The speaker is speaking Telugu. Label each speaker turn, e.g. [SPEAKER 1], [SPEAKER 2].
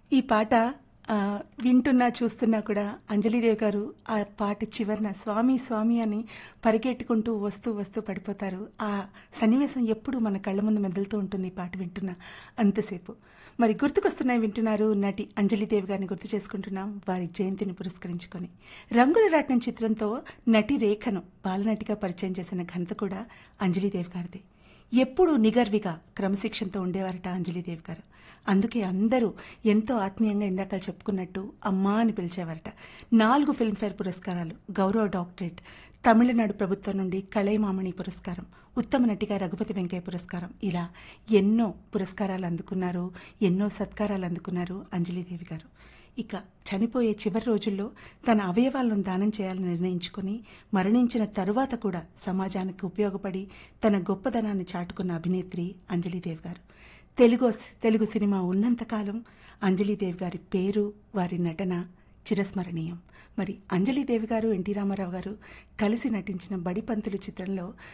[SPEAKER 1] ఈ పాట ఆ, వింటున్నా చూస్తున్నా కూడా అంజలిదేవి గారు ఆ పాట చివరన స్వామి స్వామి అని పరిగెట్టుకుంటూ వస్తూ వస్తూ పడిపోతారు ఆ సన్నివేశం ఎప్పుడు మన కళ్ళ ముందు మెదులుతూ ఉంటుంది ఈ పాట వింటున్నా అంతసేపు మరి గుర్తుకొస్తున్నాయి వింటున్నారు నటి అంజలిదేవి గారిని గుర్తు చేసుకుంటున్నాం వారి జయంతిని పురస్కరించుకొని రంగుల రాట్నం చిత్రంతో నటి రేఖను బాలనటిగా పరిచయం చేసిన ఘనత కూడా అంజలిదేవి గారిదే ఎప్పుడూ నిగర్విగా క్రమశిక్షణతో ఉండేవారట అంజలిదేవి గారు అందుకే అందరూ ఎంతో ఆత్మీయంగా ఇందాక చెప్పుకున్నట్టు అమ్మా అని పిలిచేవారట నాలుగు ఫిల్మ్ఫేర్ పురస్కారాలు గౌరవ డాక్టరేట్ తమిళనాడు ప్రభుత్వం నుండి కళైమామణి పురస్కారం ఉత్తమ నటిగా రఘుపతి వెంకయ్య పురస్కారం ఇలా ఎన్నో పురస్కారాలు అందుకున్నారు ఎన్నో సత్కారాలు అందుకున్నారు అంజలిదేవి గారు ఇక చనిపోయే చివరి రోజుల్లో తన అవయవాలను దానం చేయాలని నిర్ణయించుకుని మరణించిన తరువాత కూడా సమాజానికి ఉపయోగపడి తన గొప్పదనాన్ని చాటుకున్న అభినేత్రి అంజలిదేవి గారు తెలుగు తెలుగు సినిమా ఉన్నంతకాలం అంజలిదేవి గారి పేరు వారి నటన చిరస్మరణీయం మరి అంజలిదేవి గారు ఎన్టీ రామారావు గారు కలిసి నటించిన బడిపంతులు చిత్రంలో